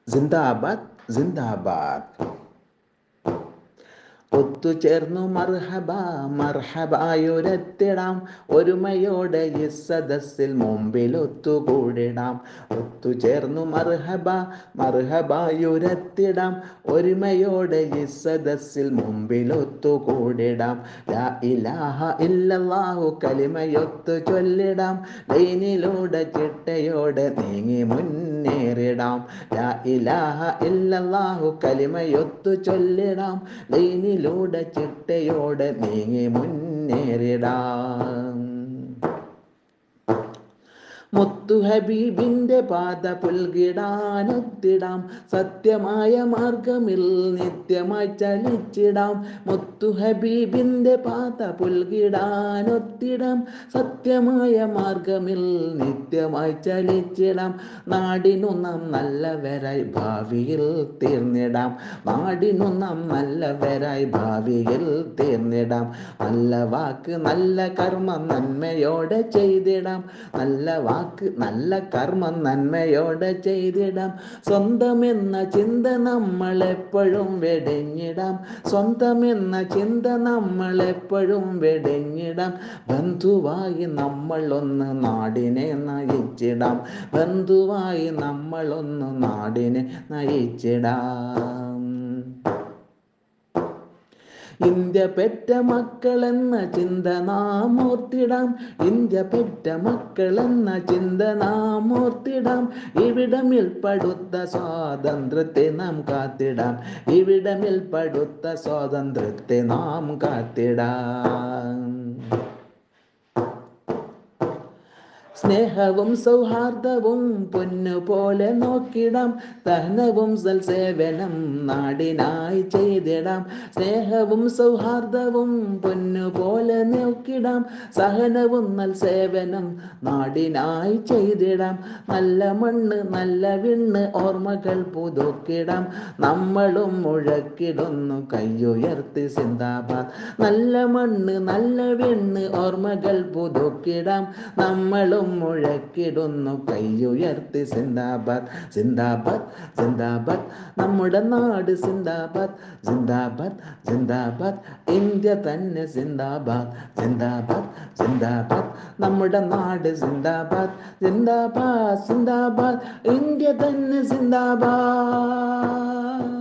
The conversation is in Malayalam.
സിന്ദാബാദ് സിന്ദാബാദ് ഒത്തുചേർന്നു മർഹബ മർഹബായുരത്തിടാം ഒരുമയോടെ ഈ സദസ്സിൽ മുമ്പിൽ ഒത്തുകൂടിടാം ഒത്തുചേർന്നു മർഹബ മർഹബായുരത്തിടാം ഒരുമയോടെ ഈ സദസ്സിൽ മുമ്പിൽ ഒത്തുകൂടിടാം ലാ ഇലാഹ ഇല്ലല്ലാഹു കലിമയൊത്തു ചൊല്ലിടാം ലൈനിലൂടെ ചിട്ടയോടെ നീങ്ങി മുന്നേറിടാം ലാ ഇലാഹ ഇല്ലല്ലാഹു കലിമയൊത്തു ചൊല്ലിടാം ലൈനിലൂടെ ചിട്ടയോടെ നീങ്ങി മുന്നേറിടാം മുത്തു ഹബീബിന്റെ പാത പുൽകിടാനൊത്തിടാം സത്യമായ മാർഗമിൽ നിത്യമായി ചലിച്ചിടാം മുത്തു ഹബീബിന്റെ പാത പുൽകിടാനൊത്തിടാം സത്യമായ മാർഗമിൽ നിത്യമായി ചലിച്ചിടാം നാടിനു നാം നല്ലവരായി ഭാവിയിൽ തീർന്നിടാം നാടിനു നാം നല്ലവരായി ഭാവിയിൽ തീർന്നിടാം നല്ല വാക്ക് നല്ല കർമ്മം നന്മയോടെ ചെയ്തിടാം നല്ല വാക്ക് നല്ല കർമ്മം നന്മയോടെ ചെയ്തിടാം സ്വന്തമെന്ന ചിന്ത നമ്മൾ എപ്പോഴും വെടിഞ്ഞിടാം സ്വന്തമെന്ന ചിന്ത നമ്മൾ എപ്പോഴും വെടിഞ്ഞിടാം ബന്ധുവായി നമ്മൾ ഒന്ന് നാടിനെ നയിച്ചിടാം ബന്ധുവായി നമ്മൾ ഒന്ന് നാടിനെ നയിച്ചിടാം ഇന്ത്യ പെറ്റ മക്കളെന്ന ചിന്ത നാം ഓർത്തിടാം ഇന്ത്യ പെറ്റ മക്കളെന്ന ചിന്ത നാം ഓർത്തിടാം ഇവിടമിൽ പടുത്ത സ്വാതന്ത്ര്യത്തെ നാം കാത്തിടാം ഇവിടമിൽ പടുത്ത സ്വാതന്ത്ര്യത്തെ നാം കാത്തിടാം സ്നേഹവും സൗഹാർദ്ദവും പൊന്നുപോലെ നോക്കിടാം ദഹനവും സൽസേവനം നാടിനായി ചെയ്തിടാം സ്നേഹവും സൗഹാർദ്ദവും പൊന്നുപോലെ നോക്കിടാം സഹനവും നൽസേവനം നാടിനായി ചെയ്തിടാം നല്ല മണ്ണ് നല്ല വിണ്ണ് ഓർമ്മകൾ പുതുക്കിടാം നമ്മളും മുഴക്കിടുന്നു കയ്യുയർത്തി സിന്ദാബാദ് നല്ല മണ്ണ് നല്ല വിണ്ണ് ഓർമ്മകൾ പുതുക്കിടാം നമ്മളും മുഴക്കിടുന്നു കയ്യുയർത്തി സിന്ദാബാദ് സിന്ദാബാദ് സിന്ദാബാദ് നമ്മുടെ നാട് സിന്ദാബാദ് സിന്ദാബാദ് സിന്ദാബാദ് ഇന്ത്യ തന്നെ സിന്ദാബാദ് സിന്ദാബാദ് സിന്ദാബാദ് നമ്മുടെ നാട് സിന്ദാബാദ് സിന്ദാബാദ് സിന്ദാബാദ് ഇന്ത്യ തന്നെ സിന്ദാബാദ്